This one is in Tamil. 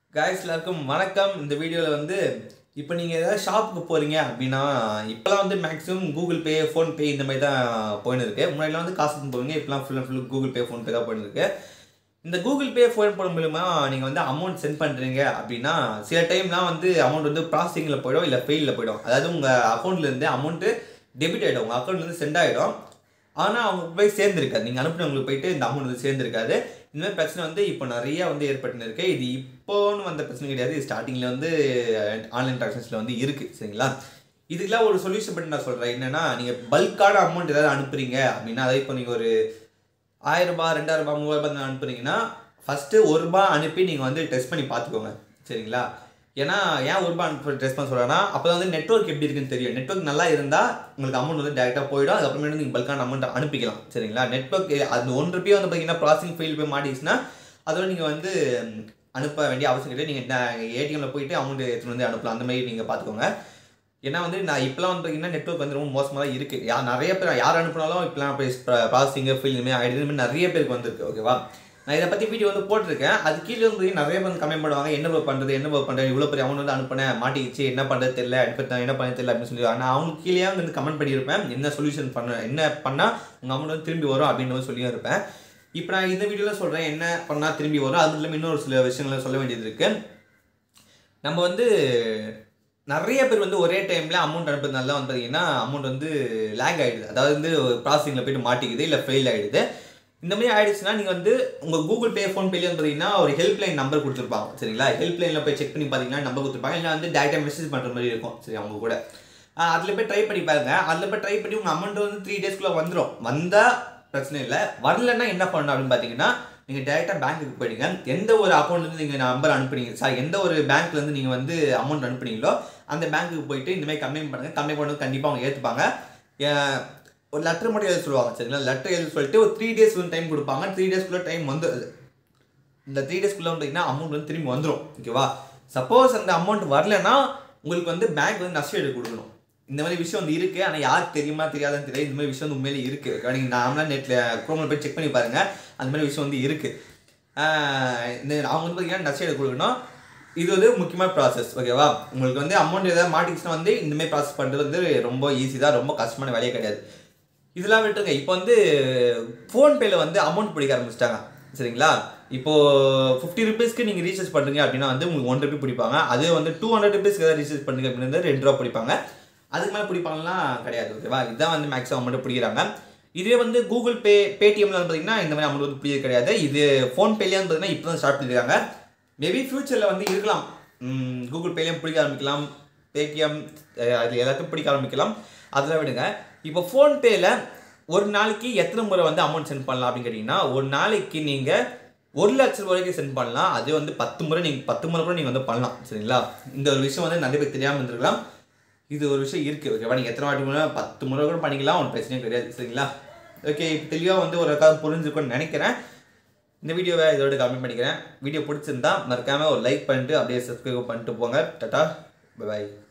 காய்ஸ் எல்லாருக்கும் வணக்கம் இந்த வீடியோவில் வந்து இப்போ நீங்கள் ஏதாவது ஷாப்புக்கு போகிறீங்க அப்படின்னா இப்போலாம் வந்து மேக்ஸிமம் கூகுள் பே ஃபோன்பே இந்த மாதிரி தான் போயின்னு இருக்கு முன்னாடிலாம் வந்து காசு எடுத்துன்னு போவீங்க இப்போலாம் full and full Google Pay PhonePe தான் போயின்னு இருக்கு இந்த கூகுள் பே ஃபோன் போட மூலிமா நீங்கள் வந்து அமௌண்ட் சென்ட் பண்ணுறீங்க அப்படின்னா சில டைம்லாம் வந்து அமௌண்ட் வந்து ப்ராசஸிங்கில் போயிடும் இல்லை ஃபெயிலில் போயிடும் அதாவது உங்கள் அக்கௌண்ட்லேருந்து அமௌண்ட்டு டெபிட் ஆகிடும் உங்கள் அக்கௌண்ட்லேருந்து சென்ட் ஆகிடும் ஆனால் அவங்க போய் சேர்ந்துருக்காது நீங்கள் அனுப்பினவங்களுக்கு போயிட்டு இந்த அமௌண்ட் வந்து சேர்ந்துருக்காது இந்த மாதிரி பிரச்சனை வந்து இப்போ நிறைய வந்து ஏற்பட்டுன்னு இருக்கு இது இப்போன்னு வந்த பிரச்சனை கிடையாது இது ஸ்டார்டிங்கில் வந்து ஆன்லைன் ட்ரான்சாக்ஷனில் வந்து இருக்குது சரிங்களா இதுக்கெல்லாம் ஒரு சொல்யூஷன் பண்ணி நான் சொல்கிறேன் என்னென்னா நீங்கள் பல்கான அமௌண்ட் ஏதாவது அனுப்புறீங்க அப்படின்னா அதாவது இப்போ நீங்கள் ஒரு ஆயிரம் ரூபாய் ரெண்டாயிரம் ரூபாய் மூவாயிரம் ரூபாய் அனுப்புறீங்கன்னா ஃபஸ்ட்டு ஒரு ரூபாய் அனுப்பி நீங்கள் வந்து டெஸ்ட் பண்ணி பார்த்துக்கோங்க சரிங்களா ஏன்னா ஏன் ஒரு ரூபாய் அனுப்பி டெஸ்ட் பண்ண சொல்கிறேன்னா அப்போ தான் வந்து நெட்ஒர்க் எப்படி இருக்குன்னு தெரியும் நெட்ஒர்க் நல்லா இருந்தால் உங்களுக்கு அமௌண்ட் வந்து டேரெக்டாக போயிடும் அதுக்கப்புறமேட்டு நீங்கள் பல்கான அமௌண்ட் அனுப்பிக்கலாம் சரிங்களா நெட்ஒர்க் அது ஒன் ருபியா வந்து பார்த்தீங்கன்னா ப்ராசஸிங் ஃபெயில் போய் மாட்டிச்சுன்னா அதோட நீங்கள் வந்து அனுப்ப வேண்டிய அவசியம் கிடையாது நீங்கள் ஏடிஎம்ல போயிட்டு அமௌண்ட் எடுத்துகிட்டு வந்து அனுப்பலாம் அந்த மாதிரி நீங்கள் பார்த்துக்கோங்க ஏன்னா வந்து நான் இப்போலாம் வந்து பார்த்தீங்கன்னா நெட்ஒர்க் வந்து ரொம்ப மோசமாக தான் இருக்குது யார் நிறைய பேர் யார் அனுப்பினாலும் இப்போலாம் ப்ராசஸிங் ஃபீல் இந்த மாதிரி ஆகிடுது இந்த மாதிரி நிறைய பேருக்கு வந்திருக்கு ஓகேவா நான் இதை பற்றி வீடியோ வந்து போட்டிருக்கேன் அது கீழே வந்து நிறைய பேர் வந்து கமெண்ட் பண்ணுவாங்க என்ன ப்ரோ பண்ணுறது என்ன ப்ரோ பண்ணுறது இவ்வளோ பெரிய அமௌண்ட் வந்து அனுப்பினேன் மாட்டிக்கிச்சு என்ன பண்ணுறது தெரியல அனுப்ப என்ன பண்ண தெரியல அப்படின்னு சொல்லி நான் அவங்களுக்கு கீழே வந்து கமெண்ட் பண்ணியிருப்பேன் என்ன சொல்யூஷன் பண்ண என்ன பண்ணால் உங்கள் அமௌண்ட் வந்து திரும்பி வரும் அப்படின்னு வந்து சொல்லியும் இருப்பேன் இப்போ நான் இந்த வீடியோவில் சொல்கிறேன் என்ன பண்ணால் திரும்பி வரும் அது இல்லாமல் இன்னொரு சில விஷயங்களை சொல்ல வேண்டியது இருக்குது நம்ம வந்து நிறைய பேர் வந்து ஒரே டைமில் அமௌண்ட் அனுப்புறதுனால வந்து பார்த்தீங்கன்னா அமௌண்ட் வந்து லேக் ஆகிடுது அதாவது வந்து ப்ராசஸிங்கில் போயிட்டு மாட்டிக்குது இல்லை ஃபெயில் ஆகிடுது இந்த மாதிரி ஆயிடுச்சுன்னா நீங்கள் வந்து உங்கள் கூகுள் பே ஃபோன்பேலேயே வந்து பார்த்தீங்கன்னா ஒரு ஹெல்ப்லைன் நம்பர் கொடுத்துருப்பாங்க சரிங்களா ஹெல்ப்லைனில் போய் செக் பண்ணி பார்த்தீங்கன்னா நம்பர் கொடுத்துருப்பாங்க இல்லை வந்து டேரெக்டாக மெசேஜ் பண்ணுற மாதிரி இருக்கும் சரி அவங்க கூட அதில் போய் ட்ரை பண்ணி பாருங்க அதில் போய் ட்ரை பண்ணி உங்கள் அமௌண்ட் வந்து த்ரீ டேஸ்க்குள்ளே வந்துடும் வந்தால் பிரச்சனை இல்லை வரலன்னா என்ன பண்ணணும் அப்படின்னு பார்த்தீங்கன்னா நீங்கள் டேரெக்டாக பேங்க்குக்கு போயிடுங்க எந்த ஒரு அக்கௌண்ட்லேருந்து நீங்கள் நம்பர் அனுப்புனீங்க சார் எந்த ஒரு பேங்க்லேருந்து நீங்கள் வந்து அமௌண்ட் அனுப்புனீங்களோ அந்த பேங்க்குக்கு போயிட்டு இந்த மாதிரி கம்ப்ளைண்ட் பண்ணுங்கள் கம்ப்ளைண்ட் பண்ணது கண்டிப்பாக அவங்க ஏற்றுப்பாங்க ஒரு லெட்டர் மட்டும் எழுத சொல்லுவாங்க சரிங்களா லெட்டர் எழுத சொல்லிட்டு ஒரு த்ரீ டேஸ் வந்து டைம் கொடுப்பாங்க த்ரீ டேஸ்க்குள்ளே டைம் வந்து இந்த த்ரீ டேஸ்க்குள்ளே வந்தீங்கன்னா அமௌண்ட் வந்து திரும்பி வந்துடும் ஓகேவா சப்போஸ் அந்த அமௌண்ட் வரலன்னா உங்களுக்கு வந்து பேங்க் வந்து நஷ்ட ஈடு கொடுக்கணும் இந்த மாதிரி விஷயம் வந்து இருக்குது ஆனால் யாருக்கு தெரியுமா தெரியாதுன்னு தெரியாது இந்த மாதிரி விஷயம் வந்து உண்மையிலே இருக்குது நீங்கள் நார்மலாக நெட்டில் குரோமில் போய் செக் பண்ணி பாருங்கள் அந்த மாதிரி விஷயம் வந்து இருக்குது இந்த அவங்க வந்து பார்த்தீங்கன்னா நஷ்ட ஈடு கொடுக்கணும் இது வந்து முக்கியமான ப்ராசஸ் ஓகேவா உங்களுக்கு வந்து அமௌண்ட் ஏதாவது மாட்டிக்கிச்சுன்னா வந்து இந்த மாதிரி ப்ராசஸ் பண்ணுறது வந்து ரொம்ப ஈஸி தான் ரொம்ப கஷ்டமான வேலையே கிடையாது இதெல்லாம் விட்டுருங்க இப்போ வந்து ஃபோன்பேயில் வந்து அமௌண்ட் பிடிக்க ஆரம்பிச்சிட்டாங்க சரிங்களா இப்போது ஃபிஃப்டி ருபீஸ்க்கு நீங்கள் ரீசார்ஜ் பண்ணுறீங்க அப்படின்னா வந்து உங்களுக்கு ஒன் ருபி பிடிப்பாங்க அதே வந்து டூ ஹண்ட்ரட் ருபீஸ்க்கு ஏதாவது ரீசார்ஜ் பண்ணுறீங்க அப்படின்னு வந்து ரெண்டு ரூபா பிடிப்பாங்க அதுக்கு மேலே பிடிப்பாங்கலாம் கிடையாது ஓகேவா இதுதான் வந்து மேக்ஸிமம் அமௌண்ட் பிடிக்கிறாங்க இதுவே வந்து கூகுள் பே பேடிஎம்ல வந்து பார்த்தீங்கன்னா இந்த மாதிரி அமௌண்ட் வந்து பிடிக்கிறது கிடையாது இது ஃபோன்பேலேயே வந்து பார்த்தீங்கன்னா இப்போ தான் ஸ்டார்ட் பண்ணியிருக்காங்க மேபி ஃப்யூச்சரில் வந்து இருக்கலாம் கூகுள் பேலேயும் பிடிக்க ஆரம்பிக்கலாம் பேடிஎம் அதில் எல்லாத்தையும் பிடிக்க ஆரம்பிக்கலாம் அதெல்லாம் விடுங்க இப்போ ஃபோன்பேயில் ஒரு நாளைக்கு எத்தனை முறை வந்து அமௌண்ட் சென்ட் பண்ணலாம் அப்படின்னு கேட்டிங்கன்னா ஒரு நாளைக்கு நீங்கள் ஒரு லட்சம் ரூபாய்க்கு சென்ட் பண்ணலாம் அது வந்து பத்து முறை நீங்கள் பத்து முறை கூட நீங்கள் வந்து பண்ணலாம் சரிங்களா இந்த ஒரு விஷயம் வந்து நிறைய பேர் தெரியாமல் இருந்திருக்கலாம் இது ஒரு விஷயம் இருக்குது ஓகேவா நீங்கள் எத்தனை வாட்டி முறை பத்து முறை கூட பண்ணிக்கலாம் ஒன்றும் பிரச்சனையும் கிடையாது சரிங்களா ஓகே இப்போ தெளிவாக வந்து ஒரு காலம் புரிஞ்சுக்கணும்னு நினைக்கிறேன் இந்த வீடியோவை இதோட கம்மி பண்ணிக்கிறேன் வீடியோ பிடிச்சிருந்தா மறக்காமல் ஒரு லைக் பண்ணிட்டு அப்படியே சப்ஸ்கிரைப் பண்ணிட்டு போங்க டாட்டா பாய்